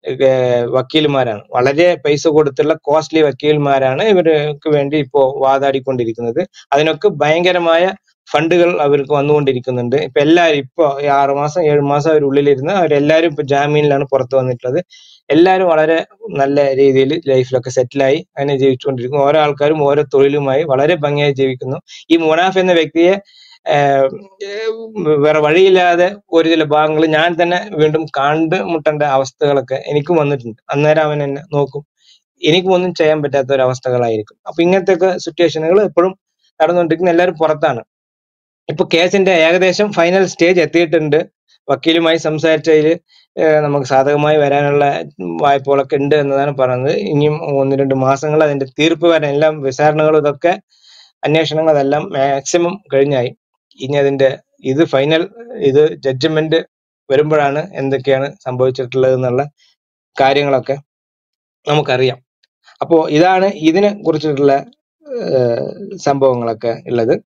S1: ഏർ വക്കീലുമാരാണ് വളരെ പൈസ കൊടുത്തുള്ള കോസ്റ്റ്ലി വക്കീൽമാരാണ് ഇവർക്ക് വേണ്ടി ഇപ്പോ വാതാടിക്കൊണ്ടിരിക്കുന്നത് അതിനൊക്കെ ഭയങ്കരമായ ഫണ്ടുകൾ അവർക്ക് വന്നുകൊണ്ടിരിക്കുന്നുണ്ട് ഇപ്പൊ എല്ലാരും ഇപ്പൊ ഈ ആറ് മാസം ഏഴ് മാസം അവരുള്ളിലിരുന്ന് അവരെല്ലാരും ഇപ്പൊ ജാമീനിലാണ് പുറത്തു വന്നിട്ടുള്ളത് എല്ലാവരും വളരെ നല്ല രീതിയിൽ ലൈഫിലൊക്കെ സെറ്റിലായി അങ്ങനെ ജീവിച്ചുകൊണ്ടിരിക്കുന്നു ഓരോ ആൾക്കാരും ഓരോ തൊഴിലുമായി വളരെ ഭംഗിയായി ജീവിക്കുന്നു ഈ മുനാഫ് എന്ന വ്യക്തിയെ ആഹ് ഏഹ് വേറെ വഴിയില്ലാതെ ഒരു ചില ഭാഗങ്ങൾ ഞാൻ തന്നെ വീണ്ടും കണ്ട് മുട്ടേണ്ട അവസ്ഥകളൊക്കെ എനിക്കും വന്നിട്ടുണ്ട് അന്നേരം അവൻ എന്നെ നോക്കും എനിക്കും ഒന്നും ചെയ്യാൻ പറ്റാത്ത ഒരു അവസ്ഥകളായിരിക്കും അപ്പൊ ഇങ്ങനത്തെ ഒക്കെ സിറ്റുവേഷനുകൾ എപ്പോഴും നടന്നുകൊണ്ടിരിക്കുന്ന എല്ലാവരും പുറത്താണ് ഇപ്പൊ കേസിന്റെ ഏകദേശം ഫൈനൽ സ്റ്റേജ് എത്തിയിട്ടുണ്ട് വക്കീലുമായി സംസാരിച്ചതിൽ നമുക്ക് സാധകമായി വരാനുള്ള വായ്പകളൊക്കെ ഉണ്ട് എന്നതാണ് പറയുന്നത് ഇനിയും ഒന്ന് രണ്ട് മാസങ്ങൾ അതിന്റെ തീർപ്പ് വരാൻ എല്ലാം വിചാരണകളും ഇതൊക്കെ അന്വേഷണങ്ങൾ അതെല്ലാം മാക്സിമം കഴിഞ്ഞായി ഇനി അതിന്റെ ഇത് ഫൈനൽ ഇത് ജഡ്ജ്മെന്റ് വരുമ്പോഴാണ് എന്തൊക്കെയാണ് സംഭവിച്ചിട്ടുള്ളത് എന്നുള്ള കാര്യങ്ങളൊക്കെ നമുക്കറിയാം അപ്പോ ഇതാണ് ഇതിനെ കുറിച്ചിട്ടുള്ള ഏഹ് സംഭവങ്ങളൊക്കെ ഉള്ളത്